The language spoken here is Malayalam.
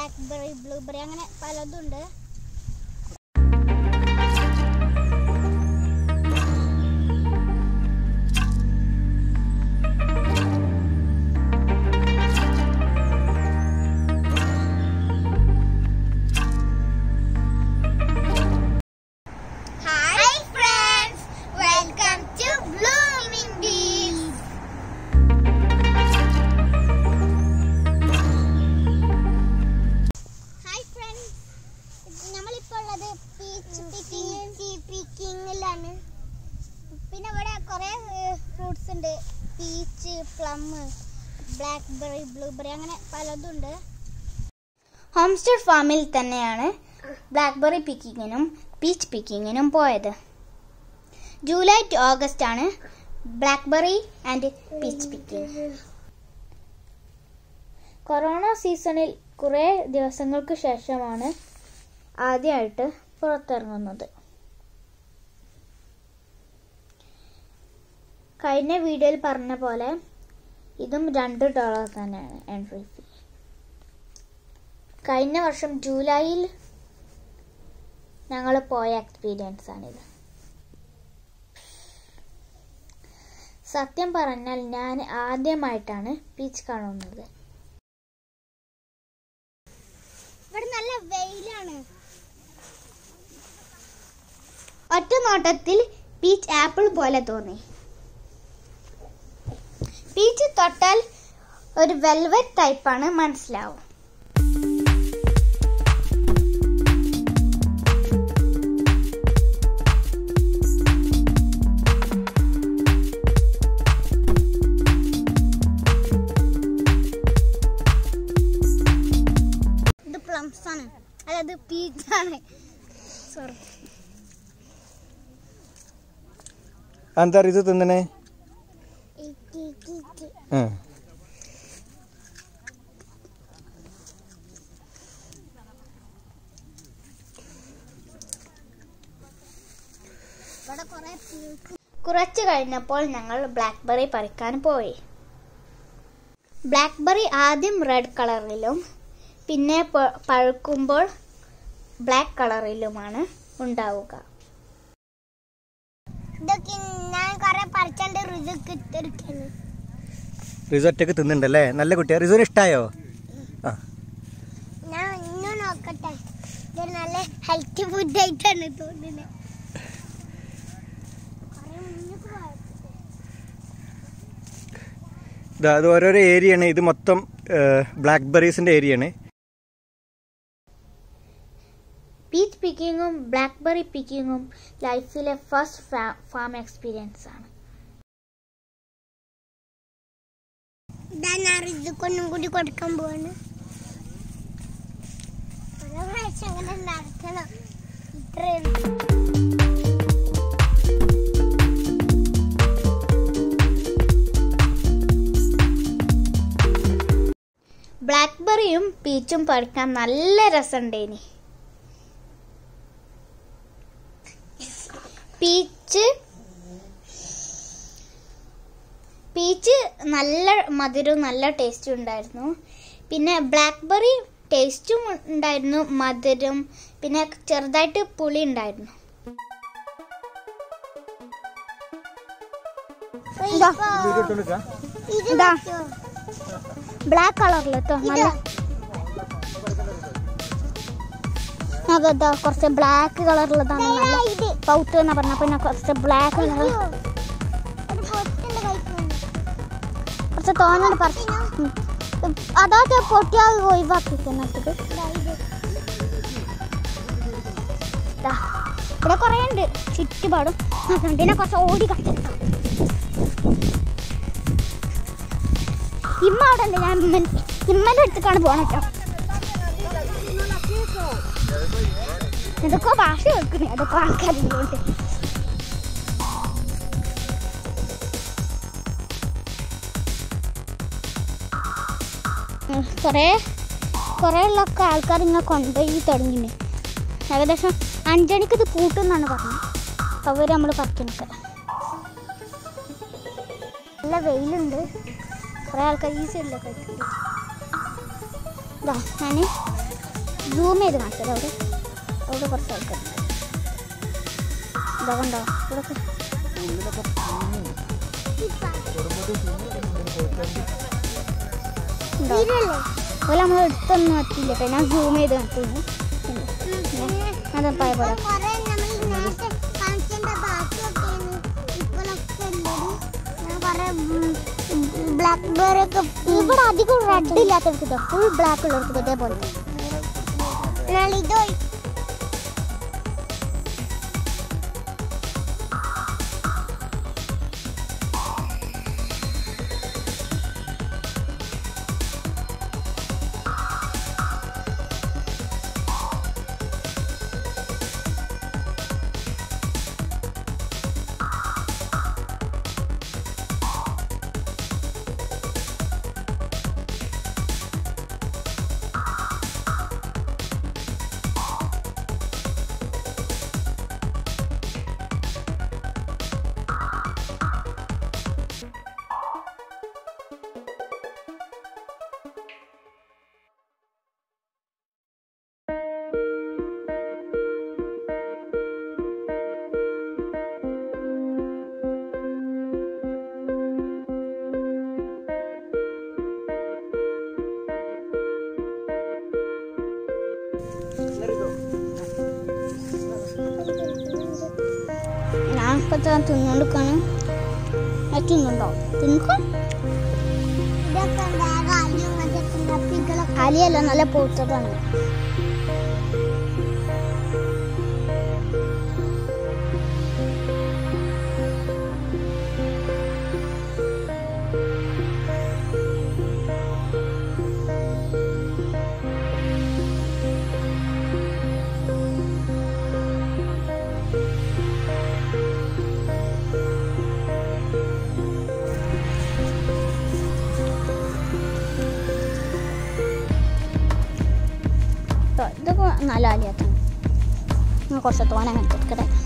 ബ്ലാക്ക്ബെറി ബ്ലൂബെറി അങ്ങനെ പലതും ഉണ്ട് hi friends welcome to blooming bees hi friends നമ്മളിപ്പോൾ ഉള്ളത് പീച്ച് പിക്കിംഗ് പിക്കിങ്ങിലാണ് പിന്നെ ഇവിടെ കുറേ ഫ്രൂട്ട്സ് ഉണ്ട് പീച്ച് പ്ലം ബ്ലാക്ക്ബെറി ബ്ലൂബെറി അങ്ങനെ പലതും ഉണ്ട് ഹോംസ്റ്റർ ഫാമിൽ തന്നെയാണ് ബ്ലാക്ക്ബെറി പിക്കിങ്ങിനും പീച്ച് പിക്കിങ്ങിനും പോയത് ജൂലൈ ടു ഓഗസ്റ്റ് ആണ് blackberry and peach picking corona സീസണിൽ കുറേ ദിവസങ്ങൾക്ക് ശേഷമാണ് ആദ്യമായിട്ട് പുറത്തിറങ്ങുന്നത് കഴിഞ്ഞ വീഡിയോയിൽ പറഞ്ഞ പോലെ ഇതും രണ്ട് ഡോളർ തന്നെയാണ് എൻട്രി ഫീ കഴിഞ്ഞ വർഷം ജൂലൈയിൽ ഞങ്ങൾ പോയ എക്സ്പീരിയൻസ് ആണിത് സത്യം പറഞ്ഞാൽ ഞാൻ ആദ്യമായിട്ടാണ് ബീച്ച് കാണുന്നത് ഇവിടെ നല്ല വെയിലാണ് ഒറ്റ നോട്ടത്തിൽ പീച്ച് ആപ്പിൾ പോലെ തോന്നി പീച്ച് തൊട്ടാൽ ഒരു വെൽവെറ്റ് ടൈപ്പാണ് മനസ്സിലാവും ഇത് പ്ലംസ് ആണ് അതായത് പീച്ച് ആണ് സോറി എന്താ ഇത് തിന്നണേ ആ ഇവിടെ കുറെ കുറച്ച് കഴിഞ്ഞപ്പോൾ ഞങ്ങൾ ബ്ലാക്ക്ബെറി പറിക്കാൻ പോയി ബ്ലാക്ക്ബെറി ആദ്യം റെഡ് കളറിലും പിന്നെ പ- പഴുക്കുമ്പോൾ ബ്ലാക്ക് കളറിലുമാണ് ഉണ്ടാവുക ഇതൊക്കെ ഞാൻ കുറെ പറിച്ചാണ്ട് രുചിക്ക് ഇട്ടെടുക്കുന്നു റിസു ഒറ്റക്ക് തിന്നുണ്ടല്ലേ നല്ല കുട്ടിയാ റിസുവിന് ഇഷ്ടായോ ആ ഞാൻ ഇന്നും നോക്കട്ടെ ഇതൊരു നല്ല ഹെൽത്തി ഫുഡ് ആയിട്ടാണ് തോന്നുന്നത് ഇതാ അത് ഓരോരോ ഏരിയയാണ് ഇത് മൊത്തം ബ്ലാക്ക് ബെറീസിന്റെ ഏരിയയാണ് പീച്ച് പിക്കിങ്ങും ബ്ലാക്ക്ബെറി പിക്കിങ്ങും ലൈഫിലെ ഫസ്റ്റ് ഫാം എക്സ്പീരിയൻസ് ആണ് ഇതൊന്നും കൂടി കൊടുക്കാൻ പോവാണ് ഓരോ പ്രാവശ്യം അങ്ങനെ നടത്തണം ഇത്രയേ ഉള്ളൂ. ബ്ലാക്ക്ബെറിയും പീച്ചും പറിക്കാൻ നല്ല രസമുണ്ടേനി പീച്ച് പീച്ച് നല്ല മധുരവും നല്ല ടേസ്റ്റും ഉണ്ടായിരുന്നു പിന്നെ ബ്ലാക്ക്ബെറി ടേസ്റ്റും ഉണ്ടായിരുന്നു മധുരം പിന്നെ ചെറുതായിട്ട് പുളി ഉണ്ടായിരുന്നു ഇതാ ബ്ലാക്ക് കളറിൽ കേട്ടോ നല്ല അതാ കുറച്ച് ബ്ലാക്ക് കളറിലതാണ് നല്ല പൗത്ത് എന്നാ പറഞ്ഞ പിന്നെ കുറച്ച് ബ്ലാക്ക് കളർ കുറച്ച് തോന്നുന്നുണ്ട് പറിച്ച് ഉം. അതാ പൊട്ടിയാ ഒഴിവാക്കിക്കുന്നത് ഇവിടെ കുറേ ഉണ്ട് ചുറ്റുപാടും അതുകൊണ്ടിനെ കുറച്ച് ഓടി കളിച്ചെടുക്കാം ഇമ്മ അവിടെ ഉണ്ട് ഞാൻ ഇമ്മൻ ഇമ്മൻ്റെ അടുത്തേക്കാണ് പോകണം കേട്ടോ ഇതൊക്കെ ഭാഷ വെക്കണേ അതൊക്കെ ആൾക്കാരുണ്ട് കുറേ കുറേ ഉള്ളൊക്കെ ആൾക്കാർ ഇങ്ങനെ കൊണ്ടുപോയി തുടങ്ങിന് ഏകദേശം അഞ്ചണിക്ക് ഇത് കൂട്ടുന്നാണ് പറഞ്ഞത് അവർ നമ്മൾ പറിക്കണൊക്കെ നല്ല വെയിലുണ്ട് കുറേ ആൾക്കാർ ഈ സൈഡിലൊക്കെ ഇതാ ഞാൻ സൂം ചെയ്ത് കാണിച്ചത് അവിടെ അവിടെ കുറച്ച് ആൾക്കാരുണ്ട് ഇതാ കണ്ടോ ഇവിടെ അതുപോലെ നമ്മൾ എടുത്തൊന്നും എത്തിയില്ല കേട്ടോ ഞാൻ സൂം ചെയ്ത് കാണിച്ചു അതാ പായ പോലെ ബ്ലാക്ക് ബെറി ഒക്കെ ഇവിടെ അധികം റെഡ് ഇല്ലാത്തവർക്ക് ഫുൾ ബ്ലാക്ക് ഉള്ളവർക്ക് ഇതേപോലെ ഇതോ ഞാൻ ഇപ്പൊ തിന്നോണ്ടിക്കാണ് തിന്നുണ്ടോ തിന്നോ അലിയല്ല നല്ല പൂത്തതാണ് ഇതൊക്കെ നല്ല അലിയാത്താണ് കുറച്ച് തോനെ അങ്ങനെ കൊടുക്കട്ടെ